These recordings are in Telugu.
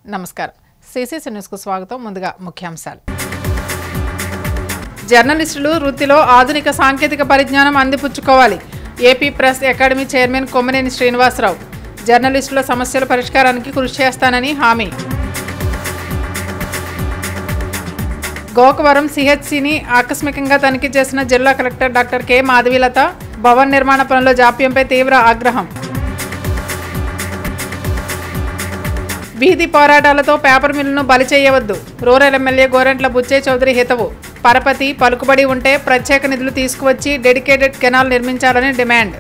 నమస్కారం సిసిసి న్యూస్కు స్వాగతం ముందుగా ముఖ్యాంశాలు జర్నలిస్టులు వృత్తిలో ఆధునిక సాంకేతిక పరిజ్ఞానం అందిపుచ్చుకోవాలి AP press academy chairman Kommineni Srinivasa Rao జర్నలిస్టుల సమస్యల పరిష్కారానికి కృషి చేస్తానని హామీ గోకవరం సిహెచ్సిని ఆకస్మికంగా తనిఖీ చేసిన జిల్లా కలెక్టర్ డాక్టర్ కె మాధవీలత భవన్ నిర్మాణ పనుల జాప్యంపై తీవ్ర ఆగ్రహం వీధి పోరాటాలతో పేపర్ మిల్లును బలి చేయవద్దు రూరల్ ఎమ్మెల్యే గోరెంట్ల బుచ్చే చౌదరి హితవు పరపతి పలుకుబడి ఉంటే ప్రత్యేక నిధులు తీసుకువచ్చి డెడికేటెడ్ కెనాల్ నిర్మించాలని డిమాండ్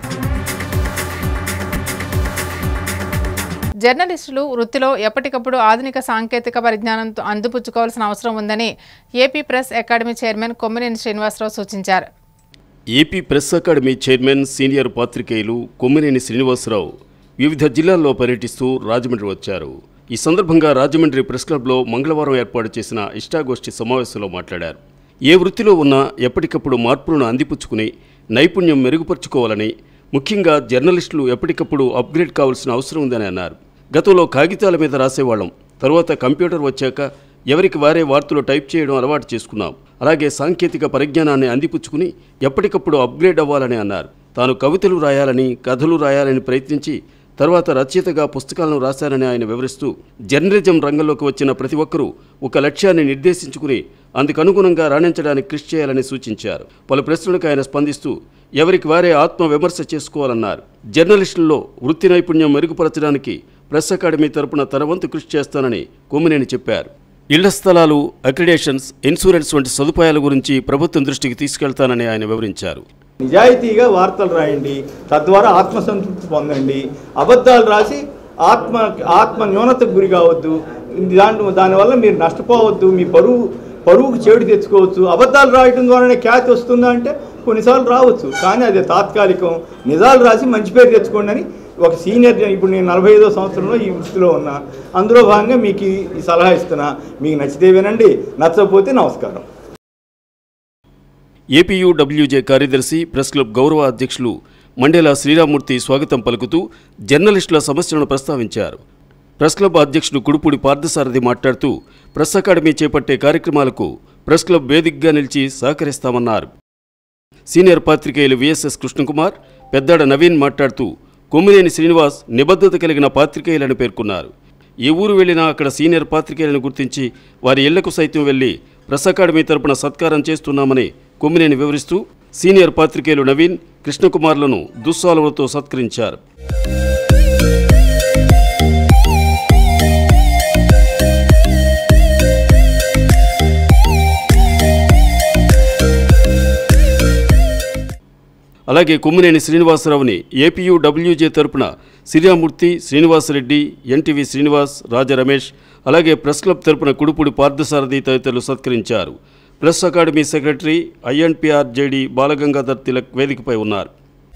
జర్నలిస్టులు వృత్తిలో ఎప్పటికప్పుడు ఆధునిక సాంకేతిక పరిజ్ఞానంతో అందిపుచ్చుకోవాల్సిన అవసరం ఉందని AP press academy chairman Kommineni Srinivasa Rao సూచించారు AP press academy chairman senior పాత్రికేయులు కొమ్మినేని శ్రీనివాసరావు వివిధ జిల్లాల్లో పర్యటిస్తూ రాజమండ్రి వచ్చారు ఈ సందర్భంగా రాజమండ్రి ప్రెస్ క్లబ్లో మంగళవారం ఏర్పాటు చేసిన ఇష్టాగోష్ఠి సమావేశంలో మాట్లాడారు ఏ వృత్తిలో ఉన్నా ఎప్పటికప్పుడు మార్పులను అందిపుచ్చుకుని నైపుణ్యం మెరుగుపరుచుకోవాలని ముఖ్యంగా జర్నలిస్టులు ఎప్పటికప్పుడు అప్గ్రేడ్ కావాల్సిన అవసరం ఉందని అన్నారు గతంలో కాగితాల మీద రాసేవాళ్ళం తరువాత కంప్యూటర్ వచ్చాక ఎవరికి వారే వార్తలు టైప్ చేయడం అలవాటు చేసుకున్నాం అలాగే సాంకేతిక పరిజ్ఞానాన్ని అందిపుచ్చుకుని ఎప్పటికప్పుడు అప్గ్రేడ్ అవ్వాలని అన్నారు తాను కవితలు రాయాలని కథలు రాయాలని ప్రయత్నించి తర్వాత రచయితగా పుస్తకాలను రాశారని ఆయన వివరిస్తూ జర్నలిజం రంగంలోకి వచ్చిన ప్రతి ఒక్కరూ ఒక లక్ష్యాన్ని నిర్దేశించుకుని అందుకనుగుణంగా రాణించడానికి కృషి చేయాలని సూచించారు పలు ప్రశ్నలకు ఆయన స్పందిస్తూ ఎవరికి వారే ఆత్మ విమర్శ చేసుకోవాలన్నారు జర్నలిస్టుల్లో వృత్తి నైపుణ్యం మెరుగుపరచడానికి ప్రెస్ అకాడమీ తరపున తన వంతు కృషి చేస్తానని కొమ్మినేని చెప్పారు ఇళ్ల స్థలాలు అక్రిడేషన్స్ ఇన్సూరెన్స్ వంటి సదుపాయాల గురించి ప్రభుత్వం దృష్టికి తీసుకెళ్తానని ఆయన వివరించారు నిజాయితీగా వార్తలు రాయండి తద్వారా ఆత్మసంతృప్తి పొందండి అబద్ధాలు రాసి ఆత్మ ఆత్మ న్యూనతకు గురి కావద్దు దాంట్లో దానివల్ల మీరు నష్టపోవద్దు మీ పరువు పరువుకు చెడు తెచ్చుకోవచ్చు అబద్ధాలు రాయటం ద్వారానే ఖ్యాతి వస్తుందా అంటే కొన్నిసార్లు రావచ్చు కానీ అది తాత్కాలికం నిజాలు రాసి మంచి పేరు తెచ్చుకోండి అని ఒక సీనియర్ జర్న- ఇప్పుడు నేను నలభై ఐదో సంవత్సరంలో ఈ వృత్తిలో ఉన్నా అందులో భాగంగా మీకు ఈ- ఈ సలహా ఇస్తున్నా మీకు నచ్చితే వినండి నచ్చకపోతే నమస్కారం ఏపీయూడబ్ల్యూజే కార్యదర్శి ప్రెస్ క్లబ్ గౌరవ అధ్యక్షులు మండేల శ్రీరామూర్తి స్వాగతం పలుకుతూ జర్నలిస్టుల సమస్యలను ప్రస్తావించారు ప్రెస్ క్లబ్ అధ్యక్షుడు కుడుపూడి పార్థసారథి మాట్లాడుతూ ప్రెస్ అకాడమీ చేపట్టే కార్యక్రమాలకు ప్రెస్ క్లబ్ వేదికగా నిలిచి సహకరిస్తామన్నారు సీనియర్ పాత్రికేయులు విఎస్ఎస్ కృష్ణకుమార్ పెద్దాడ నవీన్ మాట్లాడుతూ కొమ్మినేని శ్రీనివాస్ నిబద్ధత కలిగిన పాత్రికేయులని పేర్కొన్నారు ఏ ఊరు వెళ్ళినా అక్కడ సీనియర్ పాత్రికేయులను గుర్తించి వారి ఇళ్లకు సైతం వెళ్లి ప్రెస్ అకాడమీ తరపున సత్కారం చేస్తున్నామని కొమ్మినేని వివరిస్తూ సీనియర్ పాత్రికేయులు నవీన్ కృష్ణకుమార్లను దుస్సాలువలతో సత్కరించారు అలాగే కొమ్మినేని శ్రీనివాసరావుని ఏపీయూడబ్ల్యూజే తరపున శ్రీరామూర్తి శ్రీనివాసరెడ్డి ఎన్టీవీ శ్రీనివాస్ రాజా రమేష్ అలాగే ప్రెస్ క్లబ్ తరపున కుడుపుడి పార్థసారథి తదితరులు సత్కరించారు press academy secretary I N P R J D Balagangadhar Tilak వేదికపై ఉన్నారు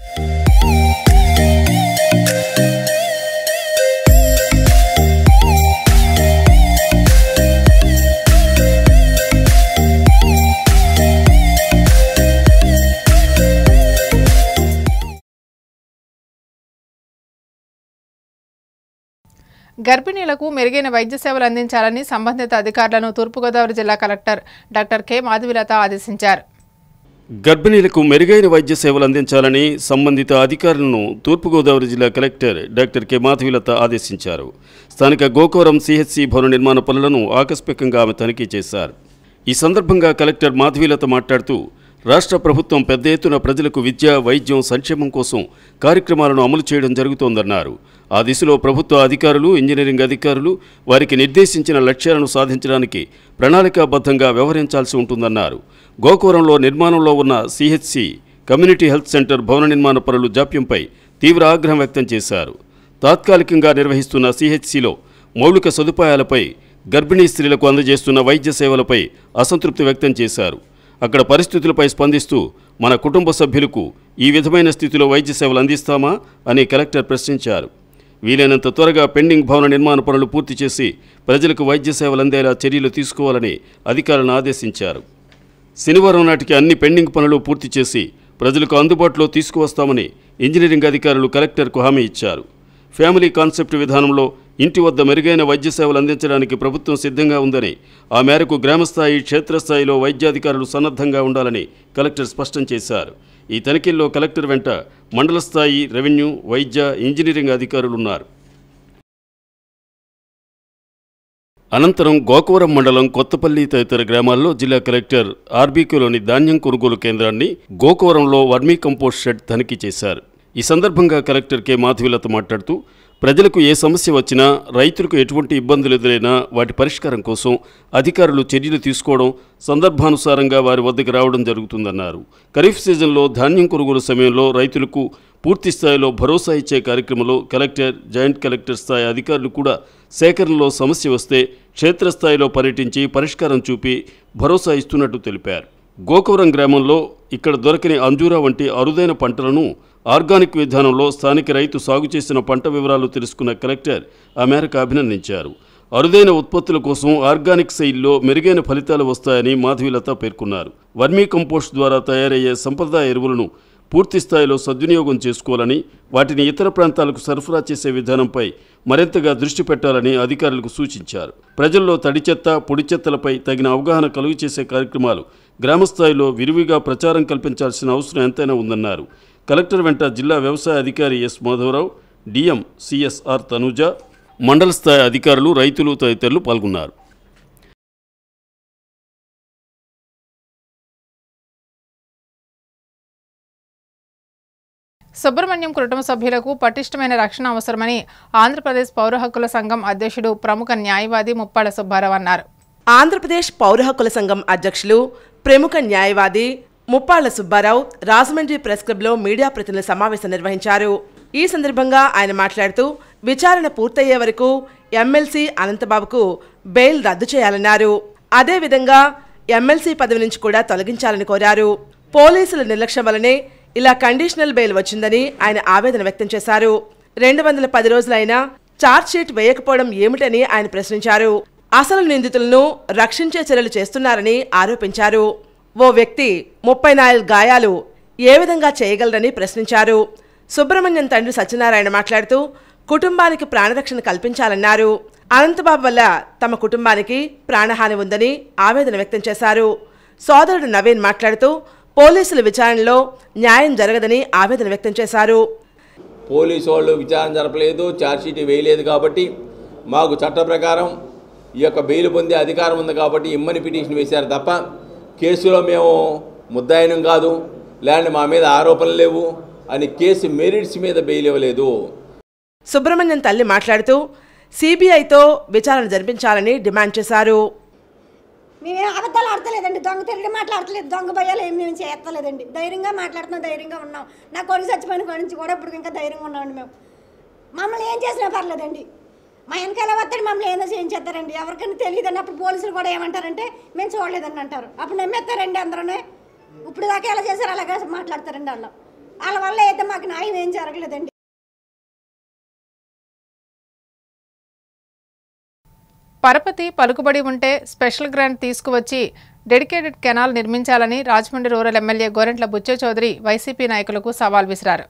గర్భిణీలకు మెరుగైన వైద్య సేవలు అందించాలని సంబంధిత అధికారులను తూర్పుగోదావరి జిల్లా కలెక్టర్ డాక్టర్ కె మాధవిలత ఆదేశించారు గర్భిణీలకు మెరుగైన వైద్య సేవలు అందించాలని సంబంధిత అధికారులను తూర్పుగోదావరి జిల్లా కలెక్టర్ డాక్టర్ కె మాధవిలత ఆదేశించారు స్థానిక గోకవరం సిహెచ్సి భవన నిర్మాణ పనులను ఆకస్మికంగా ఆమె తనిఖీ చేశారు ఈ సందర్భంగా కలెక్టర్ మాధవీలత మాట్లాడుతూ రాష్ట్ర ప్రభుత్వం పెద్ద ఎత్తున ప్రజలకు విద్య వైద్యం సంక్షేమం కోసం కార్యక్రమాలను అమలు చేయడం జరుగుతోందన్నారు ఆ దిశలో ప్రభుత్వ అధికారులు ఇంజనీరింగ్ అధికారులు వారికి నిర్దేశించిన లక్ష్యాలను సాధించడానికి ప్రణాళికాబద్ధంగా వ్యవహరించాల్సి ఉంటుందన్నారు గోకవరంలో నిర్మాణంలో ఉన్న సిహెచ్సి కమ్యూనిటీ హెల్త్ సెంటర్ భవన నిర్మాణ పనులు జాప్యంపై తీవ్ర ఆగ్రహం వ్యక్తం చేశారు తాత్కాలికంగా నిర్వహిస్తున్న సిహెచ్సిలో మౌలిక సదుపాయాలపై గర్భిణీ స్త్రీలకు అందజేస్తున్న వైద్య సేవలపై అసంతృప్తి వ్యక్తం చేశారు అక్కడ పరిస్థితులపై స్పందిస్తూ మన కుటుంబ సభ్యులకు ఈ విధమైన స్థితిలో వైద్య సేవలు అందిస్తామా అని కలెక్టర్ ప్రశ్నించారు వీలైనంత త్వరగా పెండింగ్ భవన నిర్మాణ పనులు పూర్తి చేసి ప్రజలకు వైద్య సేవలు అందేలా చర్యలు తీసుకోవాలని అధికారులను ఆదేశించారు శనివారం నాటికి అన్ని పెండింగ్ పనులు పూర్తి చేసి ప్రజలకు అందుబాటులో తీసుకువస్తామని ఇంజనీరింగ్ అధికారులు కలెక్టర్కు హామీ ఇచ్చారు ఫ్యామిలీ కాన్సెప్ట్ విధానంలో ఇంటి వద్ద మెరుగైన వైద్య సేవలు అందించడానికి ప్రభుత్వం సిద్ధంగా ఉందని ఆ మేరకు గ్రామస్థాయి క్షేత్రస్థాయిలో వైద్యాధికారులు సన్నద్ధంగా ఉండాలని కలెక్టర్ స్పష్టం చేశారు ఈ తనిఖీల్లో కలెక్టర్ వెంట మండల స్థాయి రెవెన్యూ వైద్య ఇంజనీరింగ్ అధికారులు ఉన్నారు అనంతరం గోకవరం మండలం కొత్తపల్లి తదితర గ్రామాల్లో జిల్లా కలెక్టర్ ఆర్బీక్యూలోని ధాన్యం కొనుగోలు కేంద్రాన్ని గోకవరంలో వర్మీ కంపోస్ట్ షెడ్ తనిఖీ చేశారు ఈ సందర్భంగా కలెక్టర్ కె మాధవిలత మాట్లాడుతూ ప్రజలకు ఏ సమస్య వచ్చినా రైతులకు ఎటువంటి ఇబ్బందులు ఎదురైనా వాటి పరిష్కారం కోసం అధికారులు చర్యలు తీసుకోవడం సందర్భానుసారంగా వారి వద్దకు రావడం జరుగుతుందన్నారు ఖరీఫ్ సీజన్లో ధాన్యం కొనుగోలు సమయంలో రైతులకు పూర్తి స్థాయిలో భరోసా ఇచ్చే కార్యక్రమంలో కలెక్టర్ జాయింట్ కలెక్టర్ స్థాయి అధికారులు కూడా సేకరణలో సమస్య వస్తే క్షేత్రస్థాయిలో పర్యటించి పరిష్కారం చూపి భరోసా ఇస్తున్నట్టు తెలిపారు గోకవరం గ్రామంలో ఇక్కడ దొరకని అంజూరా వంటి అరుదైన పంటలను ఆర్గానిక్ విధానంలో స్థానిక రైతు సాగు చేసిన పంట వివరాలు తెలుసుకున్న కలెక్టర్ ఆ మేరకు అభినందించారు అరుదైన ఉత్పత్తుల కోసం ఆర్గానిక్ శైలిలో మెరుగైన ఫలితాలు వస్తాయని మాధవీలత పేర్కొన్నారు వర్మీ కంపోస్ట్ ద్వారా తయారయ్యే సంప్రదాయ ఎరువులను పూర్తి స్థాయిలో సద్వినియోగం చేసుకోవాలని వాటిని ఇతర ప్రాంతాలకు సరఫరా చేసే విధానంపై మరింతగా దృష్టి పెట్టాలని అధికారులకు సూచించారు ప్రజల్లో తడి చెత్త పొడి చెత్తలపై తగిన అవగాహన కలుగు చేసే కార్యక్రమాలు గ్రామస్థాయిలో విరివిగా ప్రచారం కల్పించాల్సిన అవసరం ఎంతైనా ఉందన్నారు కలెక్టర్ వెంట జిల్లా వ్యవసాయ అధికారి S Madhava Rao D M C S R Tanuja మండల స్థాయి అధికారులు రైతులు తదితరులు పాల్గొన్నారు సుబ్రహ్మణ్యం కుటుంబ సభ్యులకు పటిష్టమైన రక్షణ అవసరమని ఆంధ్రప్రదేశ్ పౌర హక్కుల సంఘం అధ్యక్షుడు ప్రముఖ న్యాయవాది ముప్పాడ సుబ్బారావు అన్నారు ఆంధ్రప్రదేశ్ పౌర హక్కుల సంఘం అధ్యక్షులు ప్రముఖ న్యాయవాది ముప్పాళ్ల సుబ్బారావు రాజమండ్రి ప్రెస్ క్లబ్లో మీడియా ప్రతినిధుల సమావేశం నిర్వహించారు ఈ సందర్భంగా ఆయన మాట్లాడుతూ విచారణ పూర్తయ్యే వరకు ఎమ్మెల్సీ అనంతబాబుకు బెయిల్ రద్దు చేయాలన్నారు అదేవిధంగా ఎమ్మెల్సీ పదవి నుంచి కూడా తొలగించాలని కోరారు పోలీసుల నిర్లక్ష్యం వల్లనే ఇలా కండిషనల్ బెయిల్ వచ్చిందని ఆయన ఆవేదన వ్యక్తం చేశారు రెండు వందల పది రోజులైనా ఛార్జ్షీట్ వేయకపోవడం ఏమిటని ఆయన ప్రశ్నించారు అసలు నిందితులను రక్షించే చర్యలు చేస్తున్నారని ఆరోపించారు ఓ వ్యక్తి ముప్పై నాలుగు గాయాలు ఏ విధంగా చేయగలరని ప్రశ్నించారు సుబ్రహ్మణ్యం తండ్రి సత్యనారాయణ మాట్లాడుతూ కుటుంబానికి ప్రాణరక్షణ కల్పించాలన్నారు అనంతబాబు వల్ల తమ కుటుంబానికి ప్రాణహాని ఉందని ఆవేదన వ్యక్తం చేశారు సోదరుడు నవీన్ మాట్లాడుతూ పోలీసుల విచారణలో న్యాయం జరగదని ఆవేదన వ్యక్తం చేశారు పోలీసు వాళ్ళు విచారణ జరపలేదు ఛార్జ్షీట్ వేయలేదు కాబట్టి మాకు చట్ట ప్రకారం ఈ యొక్క బెయిల్ పొందే అధికారం ఉంది కాబట్టి ఇమ్మని పిటిషన్ వేశారు తప్ప కేసులో మేము ముద్దాయినం కాదు లేదంటే మా మీద ఆరోపణలు లేవు అని కేసు మెరిట్స్ మీద బెయిల్ ఇవ్వలేదు సుబ్రహ్మణ్యం తల్లి మాట్లాడుతూ సిబిఐతో విచారణ జరిపించాలని డిమాండ్ చేశారు మేమేం అబద్ధాలు ఆడతలేదండి దొంగ తిరిగి మాట్లాడతలేదు దొంగ భయాలు ఏం మేము చేస్తలేదండి ధైర్యంగా మాట్లాడుతున్నాం ధైర్యంగా ఉన్నాం నా కొడుకు చచ్చిపోయిన కాడి నుంచి కూడా ఇప్పుడు ఇంకా ధైర్యంగా ఉన్నామండి మేము మమ్మల్ని ఏం చేసినా పర్లేదండి మా వెనకాల వద్దడి మమ్మల్ని ఏదో చేయించేస్తారండి ఎవరికైనా తెలియదండి అప్పుడు పోలీసులు కూడా ఏమంటారంటే మేము చూడలేదని అంటారు అప్పుడు నమ్మేస్తారండి అందరూనే ఇప్పుడు దాకా ఎలా చేశారు అలాగే మాట్లాడతారండి వాళ్ళు వాళ్ళ వల్ల అయితే మాకు న్యాయం ఏం జరగలేదండి పరపతి పలుకుబడి ఉంటే స్పెషల్ గ్రాంట్ తీసుకువచ్చి డెడికేటెడ్ కెనాల్ నిర్మించాలని Rajahmundry rural MLA Gorantla Butche Chowdary Y C P నాయకులకు సవాల్ విసిరారు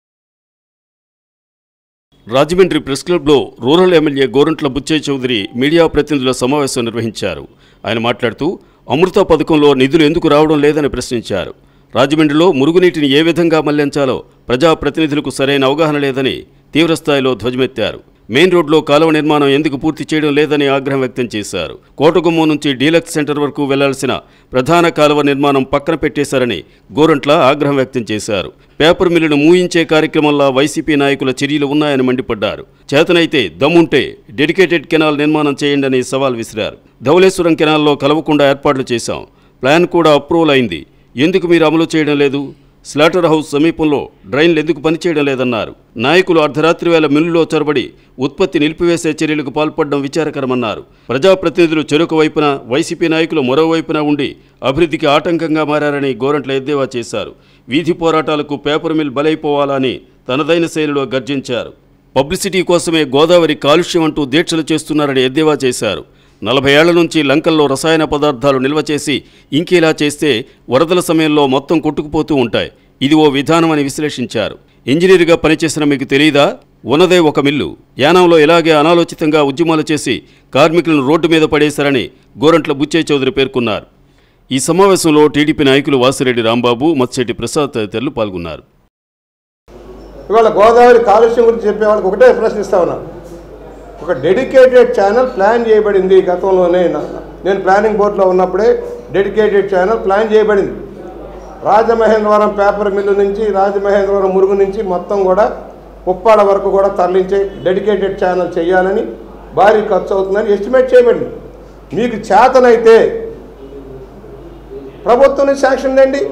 రాజమండ్రి ప్రెస్ క్లబ్లో rural MLA Gorantla Butchaiah Chowdary media ప్రతినిధుల సమావేశం నిర్వహించారు ఆయన మాట్లాడుతూ అమృత పథకంలో నిధులు ఎందుకు రావడం లేదని ప్రశ్నించారు రాజమండ్రిలో మురుగునీటిని ఏ విధంగా మళ్లించాలో ప్రజాప్రతినిధులకు సరైన అవగాహన లేదని తీవ్రస్థాయిలో ధ్వజమెత్తారు మెయిన్ రోడ్లో కాలువ నిర్మాణం ఎందుకు పూర్తి చేయడం లేదని ఆగ్రహం వ్యక్తం చేశారు కోటగుమ్మం నుంచి డీలక్స్ సెంటర్ వరకు వెళ్లాల్సిన ప్రధాన కాలువ నిర్మాణం పక్కన పెట్టేశారని గోరంట్ల ఆగ్రహం వ్యక్తం చేశారు పేపర్ మిల్లును మూయించే కార్యక్రమంలో వైసీపీ నాయకుల చర్యలు ఉన్నాయని మండిపడ్డారు చేతనైతే దమ్ముంటే డెడికేటెడ్ కెనాల్ నిర్మాణం చేయండి అని సవాల్ విసిరారు ధవళేశ్వరం కెనాల్లో కలవకుండా ఏర్పాట్లు చేశాం ప్లాన్ కూడా అప్రూవల్ అయింది ఎందుకు మీరు అమలు చేయడం లేదు స్లాటర్ హౌస్ సమీపంలో డ్రైన్లు ఎందుకు పనిచేయడం లేదన్నారు నాయకులు అర్ధరాత్రి వేళ మిల్లులో చొరబడి ఉత్పత్తి నిలిపివేసే చర్యలకు పాల్పడడం విచారకరమన్నారు ప్రజాప్రతినిధులు చెరుకు వైపున వైసీపీ నాయకులు మరోవైపున ఉండి అభివృద్ధికి ఆటంకంగా మారారని గోరంట్ల ఎద్దేవా చేశారు వీధి పోరాటాలకు పేపర్ మిల్ బలైపోవాలని తనదైన శైలిలో గర్జించారు పబ్లిసిటీ కోసమే గోదావరి కాలుష్యం అంటూ దీక్షలు చేస్తున్నారని ఎద్దేవా చేశారు నలభై ఏళ్ల నుంచి లంకల్లో రసాయన పదార్థాలు నిల్వ చేసి ఇంకేలా చేస్తే వరదల సమయంలో మొత్తం కొట్టుకుపోతూ ఉంటాయి ఇది ఓ విధానం అని విశ్లేషించారు ఇంజనీర్గా పనిచేసిన మీకు తెలియదా ఉన్నదే ఒక మిల్లు యానంలో ఇలాగే అనాలోచితంగా ఉద్యమాలు చేసి కార్మికులను రోడ్డు మీద పడేశారని గోరంట్ల బుచ్చయ్య చౌదరి పేర్కొన్నారు ఈ సమావేశంలో టీడీపీ నాయకులు వాసిరెడ్డి రాంబాబు మత్స్యెట్టి ప్రసాద్ తదితరులు పాల్గొన్నారు ఇవాళ గోదావరి కాలుష్యం గురించి చెప్పే వాళ్ళకి ఒకటే ప్రశ్నిస్తా ఉన్నా ఒక డెడికేటెడ్ ఛానల్ ప్లాన్ చేయబడింది గతంలోనే నా- నేను ప్లానింగ్ బోర్డులో ఉన్నప్పుడే డెడికేటెడ్ ఛానల్ ప్లాన్ చేయబడింది రాజమహేంద్రవరం పేపర్ మిల్లు నుంచి రాజమహేంద్రవరం మురుగు నుంచి మొత్తం కూడా ఉప్పాడ వరకు కూడా తరలించే డెడికేటెడ్ ఛానల్ చేయాలని భారీ ఖర్చు అవుతుందని ఎస్టిమేట్ చేయబడింది మీకు చేతనైతే ప్రభుత్వం నుంచి శాంక్షన్ అండి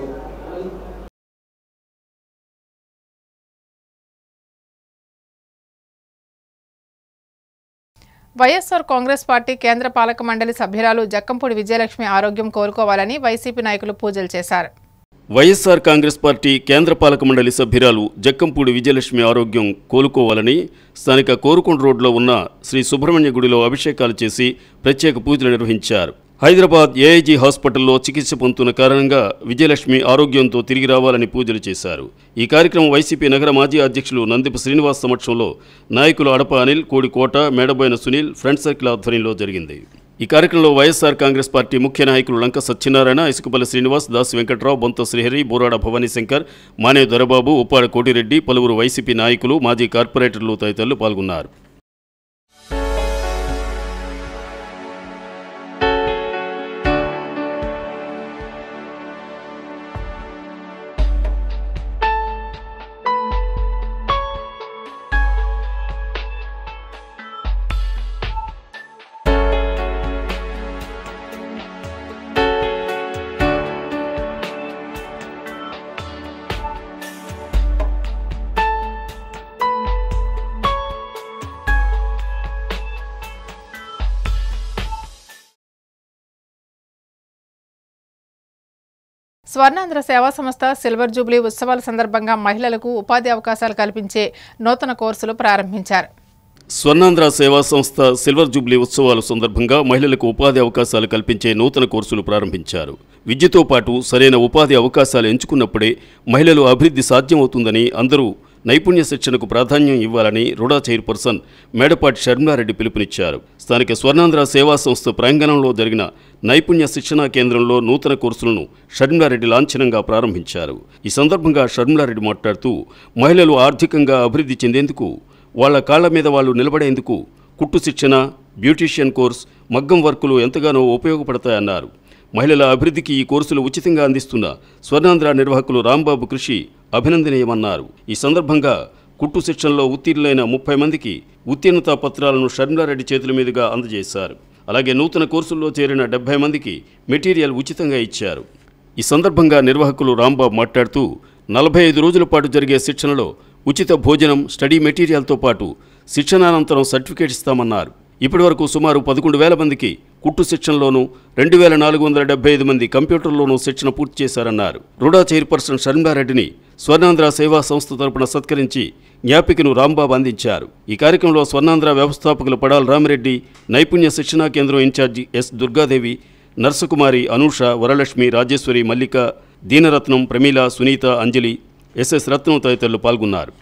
వైఎస్ఆర్ కాంగ్రెస్ పార్టీ కేంద్ర పాలక మండలి సభ్యురాలు జక్కంపూడి విజయలక్ష్మి ఆరోగ్యం కోరుకోవాలని వైసీపీ నాయకులు పూజలు చేశారు వైఎస్ఆర్ కాంగ్రెస్ పార్టీ కేంద్ర పాలక మండలి సభ్యురాలు జక్కంపూడి విజయలక్ష్మి ఆరోగ్యం కోలుకోవాలని స్థానిక కోరుకొండ రోడ్లో ఉన్న శ్రీ సుబ్రహ్మణ్య గుడిలో అభిషేకాలు చేసి ప్రత్యేక పూజలు నిర్వహించారు హైదరాబాద్ ఏఐజీ హాస్పిటల్లో చికిత్స పొందుతున్న కారణంగా విజయలక్ష్మి ఆరోగ్యంతో తిరిగి రావాలని పూజలు చేశారు ఈ కార్యక్రమం వైసీపీ నగర మాజీ అధ్యక్షులు నందిప శ్రీనివాస్ సమక్షంలో నాయకులు అడప అనిల్ కోడికోట మేడబోయిన సునీల్ ఫ్రంట్ సర్కిల్ ఆధ్వర్యంలో జరిగింది ఈ కార్యక్రమంలో వైఎస్ఆర్ కాంగ్రెస్ పార్టీ ముఖ్య నాయకులు లంక సత్యనారాయణ ఇసుకపల్లి శ్రీనివాస్ దాసి వెంకట్రావు బొంత శ్రీహరి బోరాడ భవానీశంకర్ మానే దొరబాబు ఉప్పాడ కోటిరెడ్డి పలువురు వైసీపీ నాయకులు మాజీ కార్పొరేటర్లు తదితరులు పాల్గొన్నారు స్వర్ణాంధ్ర సేవా సంస్థ సిల్వర్ జూబ్లీ ఉత్సవాల సందర్భంగా మహిళలకు ఉపాధి అవకాశాలు కల్పించే నూతన కోర్సులు ప్రారంభించారు స్వర్ణాంధ్ర సేవా సంస్థ సిల్వర్ జూబ్లీ ఉత్సవాల సందర్భంగా మహిళలకు ఉపాధి అవకాశాలు కల్పించే నూతన కోర్సులు ప్రారంభించారు విద్యతో పాటు సరైన ఉపాధి అవకాశాలు ఎంచుకున్నప్పుడే మహిళలు అభివృద్ధి సాధ్యమవుతుందని అందరూ నైపుణ్య శిక్షణకు ప్రాధాన్యం ఇవ్వాలని రుడా చైర్పర్సన్ మేడపాటి షర్మిలారెడ్డి పిలుపునిచ్చారు స్థానిక స్వర్ణాంధ్ర సేవా సంస్థ ప్రాంగణంలో జరిగిన నైపుణ్య శిక్షణా కేంద్రంలో నూతన కోర్సులను షర్మిలారెడ్డి లాంఛనంగా ప్రారంభించారు ఈ సందర్భంగా షర్మిలారెడ్డి మాట్లాడుతూ మహిళలు ఆర్థికంగా అభివృద్ధి చెందేందుకు వాళ్ళ కాళ్ల మీద వాళ్ళు నిలబడేందుకు కుట్టు శిక్షణ బ్యూటీషియన్ కోర్స్ మగ్గం వర్కులు ఎంతగానో ఉపయోగపడతాయన్నారు మహిళల అభివృద్ధికి ఈ కోర్సులు ఉచితంగా అందిస్తున్న స్వర్ణాంధ్ర నిర్వాహకులు రాంబాబు కృషి అభినందనీయమన్నారు ఈ సందర్భంగా కుట్టు శిక్షణలో ఉత్తీర్ణులైన ముప్పై మందికి ఉత్తీర్ణతా పత్రాలను షర్మిలారెడ్డి చేతుల మీదుగా అందజేశారు అలాగే నూతన కోర్సుల్లో చేరిన డెబ్బై మందికి మెటీరియల్ ఉచితంగా ఇచ్చారు ఈ సందర్భంగా నిర్వాహకులు రాంబాబు మాట్లాడుతూ నలభై ఐదు రోజుల పాటు జరిగే శిక్షణలో ఉచిత భోజనం స్టడీ మెటీరియల్తో పాటు శిక్షణానంతరం సర్టిఫికేట్ ఇస్తామన్నారు ఇప్పటివరకు సుమారు పదకొండు వేల మందికి కుట్టు శిక్షణలోనూ రెండు వేల నాలుగు వందల డెబ్బై ఐదు మంది కంప్యూటర్లోనూ శిక్షణ పూర్తి చేశారన్నారు రుడా చైర్పర్సన్ షర్మిలారెడ్డిని స్వర్ణాంధ్ర సేవా సంస్థ తరపున సత్కరించి జ్ఞాపికను రాంబాబు అందించారు ఈ కార్యక్రమంలో స్వర్ణాంధ్ర వ్యవస్థాపకులు పడాల రామిరెడ్డి నైపుణ్య శిక్షణా కేంద్రం incharge S Durgadevi Narsakumari Anusha Varalakshmi Rajeshwari Mallika Deenaratnam Pramila Sunitha Anjali S S Ratnam తదితరులు పాల్గొన్నారు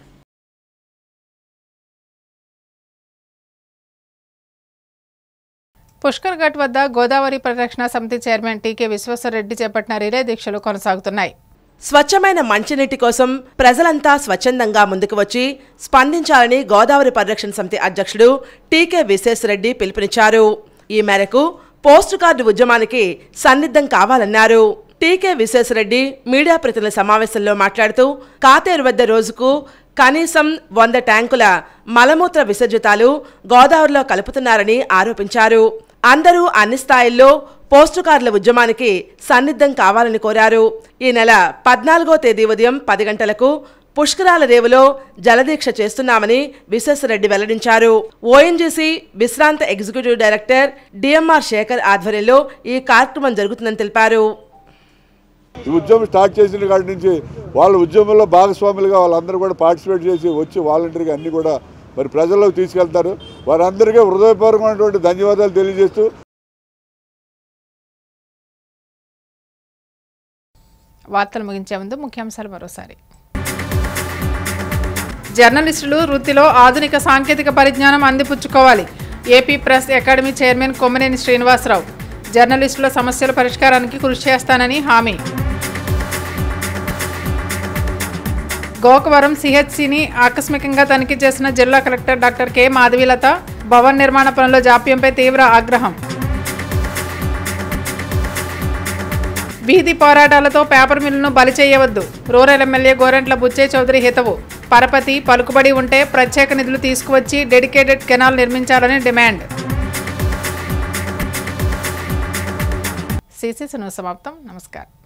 పుష్కర్ ఘాట్ వద్ద గోదావరి పరిరక్షణ సమితి చైర్మన్ టీకే విశ్వేశ్వరరెడ్డి చేపట్టిన రిలే దీక్షలు కొనసాగుతున్నాయి స్వచ్ఛమైన మంచినీటి కోసం ప్రజలంతా స్వచ్ఛందంగా ముందుకు వచ్చి స్పందించాలని గోదావరి పరిరక్షణ సమితి అధ్యక్షుడు టీకే విశ్వేశ్వరరెడ్డి పిలుపునిచ్చారు ఈ మేరకు పోస్ట్ కార్డు ఉద్యమానికి సన్నిద్ధం కావాలన్నారు టీకే విశ్వేశ్వరరెడ్డి మీడియా ప్రతినిధుల సమావేశంలో మాట్లాడుతూ కాతేరు వద్ద రోజుకు కనీసం వంద ట్యాంకుల మలమూత్ర విసర్జితాలు గోదావరిలో కలుపుతున్నారని ఆరోపించారు అందరూ అన్ని స్థాయిల్లో పోస్టు కార్డుల ఉద్యమానికి సన్నిద్ధం కావాలని కోరారు ఈ నెల పద్నాలుగో తేదీ ఉదయం పది గంటలకు పుష్కరాల రేవులో జలదీక్ష చేస్తున్నామని విశ్వేశ్వరరెడ్డి వెల్లడించారు ఓఎన్జీసీ విశ్రాంత ఎగ్జిక్యూటివ్ డైరెక్టర్ డిఎంఆర్ శేఖర్ ఆధ్వర్యంలో ఈ కార్యక్రమం జరుగుతుందని తెలిపారు ఈ ఉద్యమం స్టార్ట్ చేసిన కాడి నుంచి వాళ్ళ ఉద్యమంలో భాగస్వాములుగా వాళ్ళందరూ కూడా పార్టిసిపేట్ చేసి వచ్చి వాలంటీర్గా అన్ని కూడా మరి ప్రజల్లోకి తీసుకెళ్తారు వారందరికీ హృదయపూర్వకమైనటువంటి ధన్యవాదాలు తెలియజేస్తూ వార్తలు ముగించే ముందు ముఖ్యాంశాలు మరోసారి జర్నలిస్టులు వృత్తిలో ఆధునిక సాంకేతిక పరిజ్ఞానం అందిపుచ్చుకోవాలి AP press academy chairman Kommineni Srinivasa Rao జర్నలిస్టుల సమస్యల పరిష్కారానికి కృషి చేస్తానని హామీ గోకవరం సిహెచ్సిని ఆకస్మికంగా తనిఖీ చేసిన జిల్లా కలెక్టర్ డాక్టర్ కె మాధవీలత భవన్ నిర్మాణ పనుల జాప్యంపై తీవ్ర ఆగ్రహం వీధి పోరాటాలతో పేపర్ మిల్లును బలి చేయవద్దు రూరల్ ఎమ్మెల్యే గోరెంట్ల బుచ్చే చౌదరి హితవు పరపతి పలుకుబడి ఉంటే ప్రత్యేక నిధులు తీసుకువచ్చి డెడికేటెడ్ కెనాల్ నిర్మించాలని డిమాండ్ సిసి సమాప్తం నమస్కారం